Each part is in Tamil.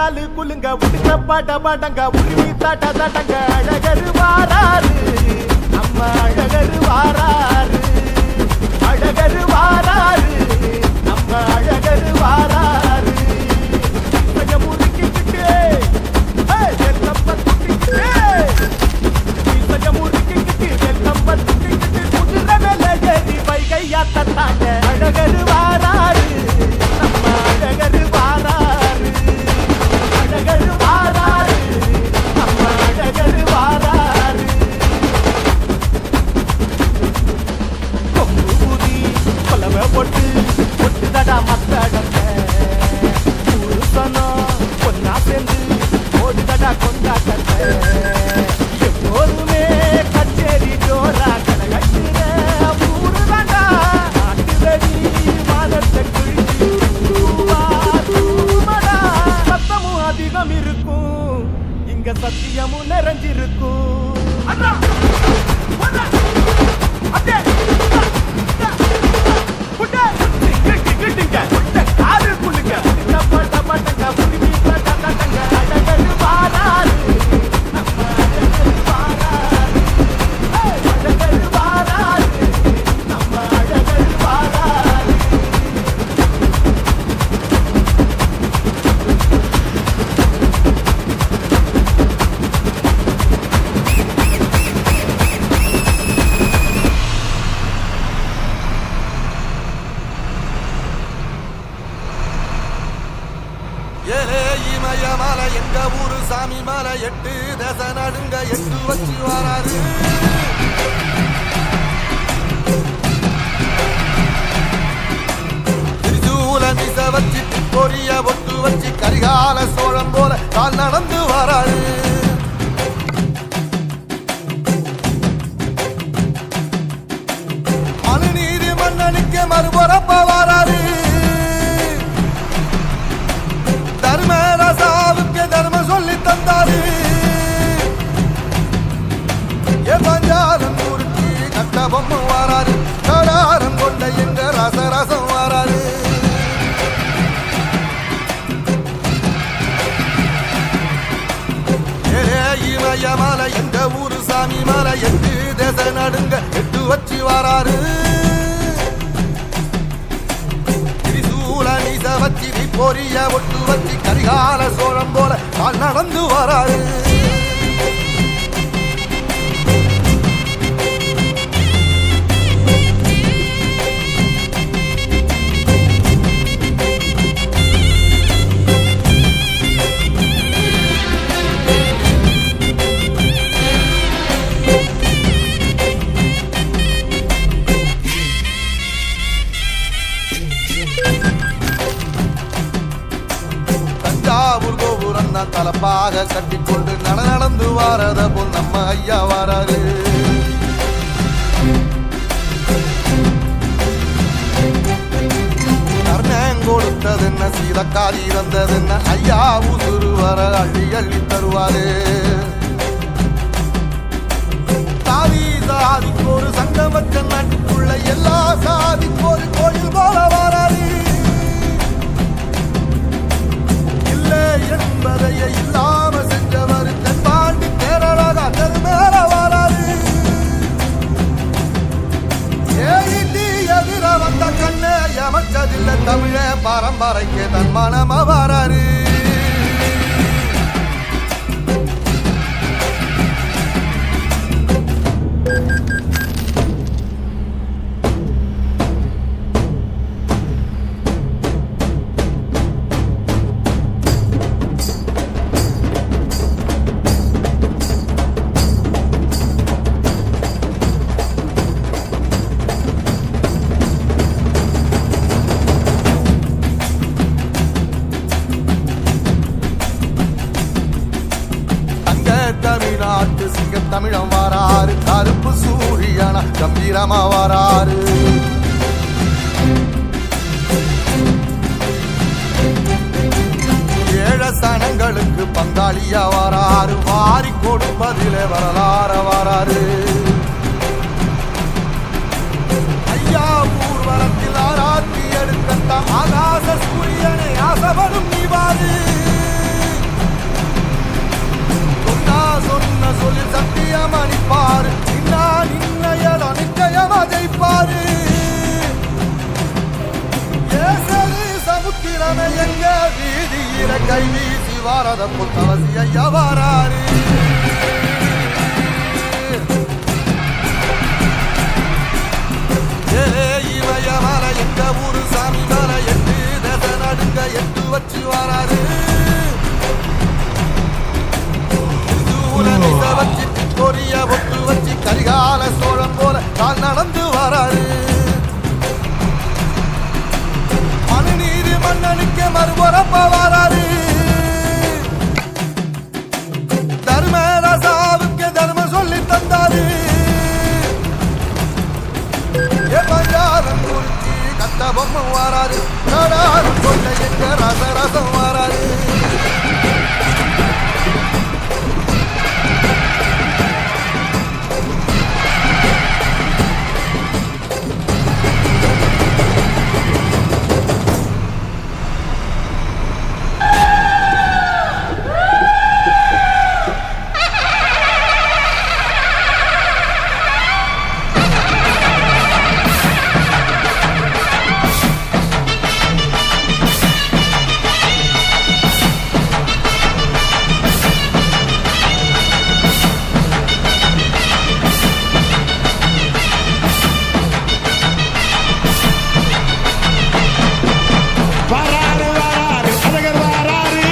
காலு குலுங்க உடுக்க பாட்ட பாட்டங்க உரிமை தாட்ட தாட்டங்க அழகரு வாராரு நம்ம அழகரு வாராரு அழகரு வாராரு நம்ம அழகரு வாராரு கொஞ்சம் முறுக்கிக்கிட்டு ஏய், வெள்ளம் பத்துக்கிட்டு கொஞ்சம் முறுக்கிக்கிட்டு வெள்ளம் பத்துக்கிட்டு குதிரை மேல ஏறி வைகையாத்தாங்க அழகரு வாராரு நம்ம அழகரு வாராரு அழகரு வாராரு நம்ம அழகரு வாராரு கொம்பு ஊதி கொலவை போட்டு ஒட்டுதடா மத்தடங்க புருஷனும் பொண்ணா சேர்ந்து ஓடுதடா கொண்டாட்டங்க எப்போதுமே கச்சேரி ஜோரா கனகட்டுற ஊரு தாண்டா நாட்டு வெடி மாதத்தை குழிச்சு தூவா தூமடா சத்தமும் அதிகம் இருக்கும் இங்க சத்தியமும் நிறைஞ்சிருக்கும் அண்ணா அண்ணா அண்ணா ஏலே இமய மலை எங்க ஊரு சாமி மலை எட்டு தேச நடுங்க எட்டு வச்சு வராரு திரிசூல மிச வச்சு பொரிய ஒட்டு வச்சு கரிகால சோழம் போல கால் நடந்து வராரு மனுநீதி மன்னனுக்கு மறுபுறப்ப வராரு தர்மராசாவுக்கு தர்மம் சொல்லி தந்தாரு ஏ பஞ்சாரம் முறுக்கி கட்ட பொம்மை வாராரு கடாரம் கொண்ட எங்க ரசரசம் வாராரு ஏலே இமய மலை எங்க ஊரு சாமி மலை எட்டு தேச நடுங்க எட்டு வச்சு வாராரு திரிசூல நீச வச்சு நீ பொரிய ஒட்டு வச்சு கரிகால சோழம் போல கால் நடந்து வராரு தஞ்சாவூர் கோபுரம் தான் தலப்பாக கட்டிக்கொண்டு நட நடந்து வாரத போல் நம்ம ஐயா வராரு கர்ணன் கொடுத்தது என்ன சீதக்காரி வந்தது என்ன ஐயா உசுறு வர அள்ளி அள்ளி தருவாரு சாதி சாதிக்கு ஒரு சங்கம் வச்ச நாட்டுக்குள்ள எல்லா சாதிக்கு ஒரு கோயில் போல வராரு இல்லை என்பதையே இல்லாம செஞ்சவர் தென்பாண்டி கேரளாக அதன் மேல வராது ஏகிட்டி எதிர வந்த கண்ணே எமச்சதில்லை தமிழ பரம்பரைக்கு தன் மனம வராரு தங்க தமிழ்நாட்டு சிங்க தமிழம் வாராரு கருப்பு சூரியனா கம்பீரமா வாராரு ஏழ சனங்களுக்கு பங்காளியா வராரு வாரி கொடுப்பதிலே வரலாற வராரு ஐயா ஊர்வலத்தில் ஆராத்தி எடுத்த ஆகாச சூரியனை ஆசைப்படும் நீ வாரு வீர கை வீசி வாரத புத்தவசி ஐயா வாராரு ஏ இமயமல எங்க ஊரு சாமி மலை எட்டு தச நடுங்க எட்டு வச்சு வாராரு சூழலிச வச்சு பொரிய ஒட்டு வச்சு கரிகால சோழன் போல தான் நடந்து வராரு மனுநீதி மன்னனுக்கு மறுபுறப்ப வராரு தர்மராசாவுக்கு தர்மம் சொல்லி தந்தாரு ஏ பஞ்சாரம் குறிச்சி கட்ட பொம்மை வாராரு கடாரம் சொல்ல எங்க ரசரசம் வாராரு வராரு வராரு அழகர் வராரு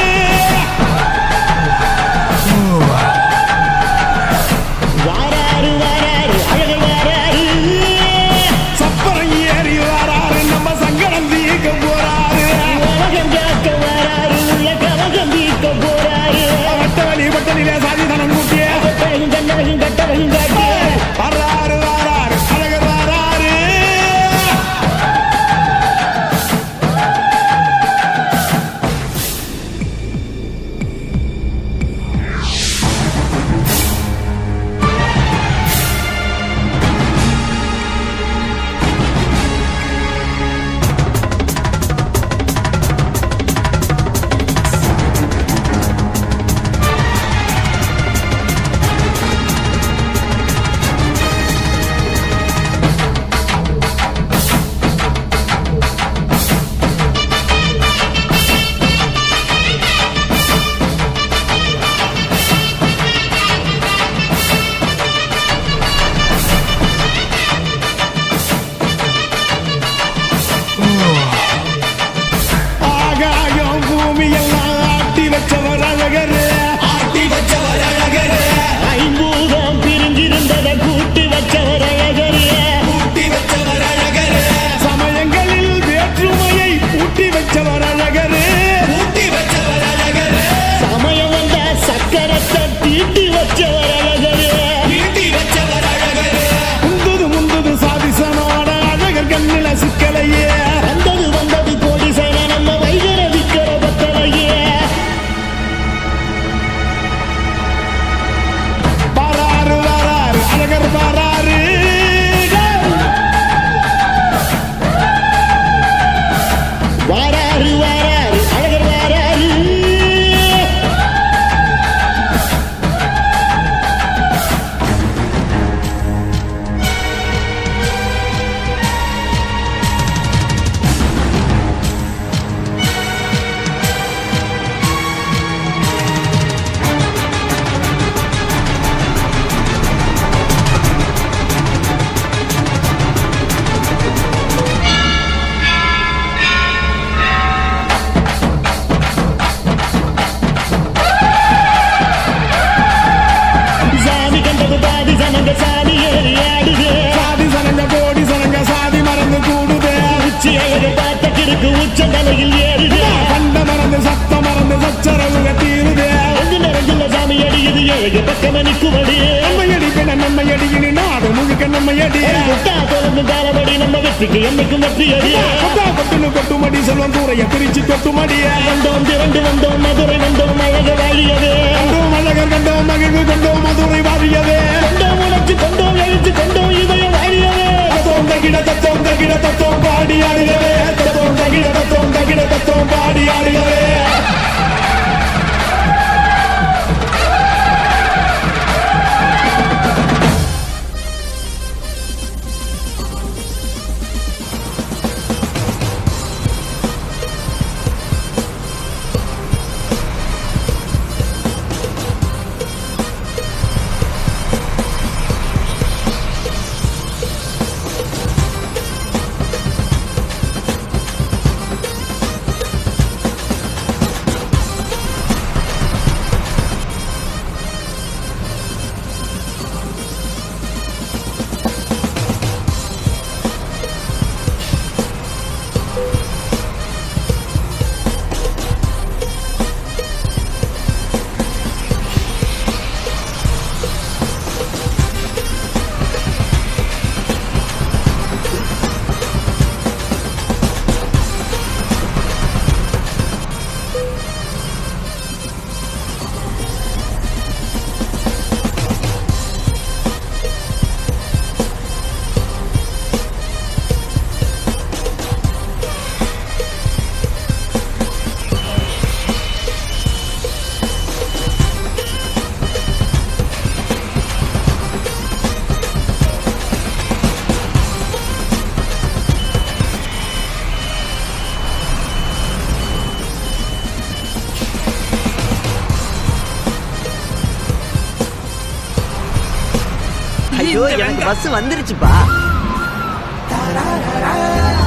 வாராரு வாராரு அழகர் வாராரு சப்பரம் ஏறி வராரு நம்ம சங்கடம் தீர்க்க போறாரு உலகம் காக்க வாராரு உள்ள கவகம் தீர்க்க போறாரு வட்டவழி வட்டலிலே சாதிதனம் கூட்டிய கட்டழகும் கண்ணழகும் கட்டழகும் காட்டிய வராரு வராரு அழகர் வராரு ஆகாயம் பூமி எல்லாம் ஆட்டி வச்சவர் அழகர் ஆட்டி வச்சவர் அழகர் ஐம்பூதம் பிரிஞ்சிருந்ததை கூட்டி வச்சவர் அழகர் ஊட்டி வச்சவர் அழகர் சமயங்களில் வேற்றுமையை ஊட்டி வச்சவர் அழகர் ஊட்டி வச்சவர் அழகர் சமயம் வந்த சக்கரத்தை தீட்டி வச்சவர் அழகர் ஊட்டி வச்சவர் அழகர் முந்துது முந்துது சாதிசனோட அழகர் கண்ணில சிக்கலையே வந்தது வந்தது கோடி சேன நம்ம வைகர விக்கிற பத்தலையே வராரு வராரு அழகர் வராரு வாராரு வாராரு அழகர் வாராரு சாமி கண்டது பாதி சனங்க சாமி ஏறி ஆடுது சாதி சனங்க கோடி சனங்க சாதி மறந்து கூடுதே உச்சி அழக பார்த்த கிறுக்கு உச்ச தலையில் ஏறுது கண்ட மறந்து சத்த மறந்து சச்சரவுக தீருதே ரெண்டு நிறஞ்சுள்ள சாமி அடிக்குது ஏழு பக்கம் நிற்குமடி நம்மையடி பின்ன நம்மையடி இனி நாடு முழுக்க நம்மையடி முட்டா தொடர்ந்து காலபடி நம்ம வெற்றிக்கு என்னைக்கும் வெற்றி அடி கொட்டா கொட்டுன்னு கொட்டுமடி செல்வம் கூரைய பிரிச்சு கொட்டுமடிய வந்தோம் திரண்டு வந்தோம் மதுரை வந்தோம் அழக வாழியது கண்டோம் அழகர் கண்டோம் மகிழ்வு கொண்டோம் மதுரை வாரியதே கொண்டோம் உணர்ச்சி கொண்டோம் எழுச்சி கொண்டோம் இதயம் வாழியது தத்தோம் தகிட தத்தோம் தகிட தத்தோம் பாடி ஆடுகிறே தத்தோம் தகிட தத்தோம் தகிட தத்தோம் பாடி ஆடுகிறே பஸ் வந்துருச்சுப்பா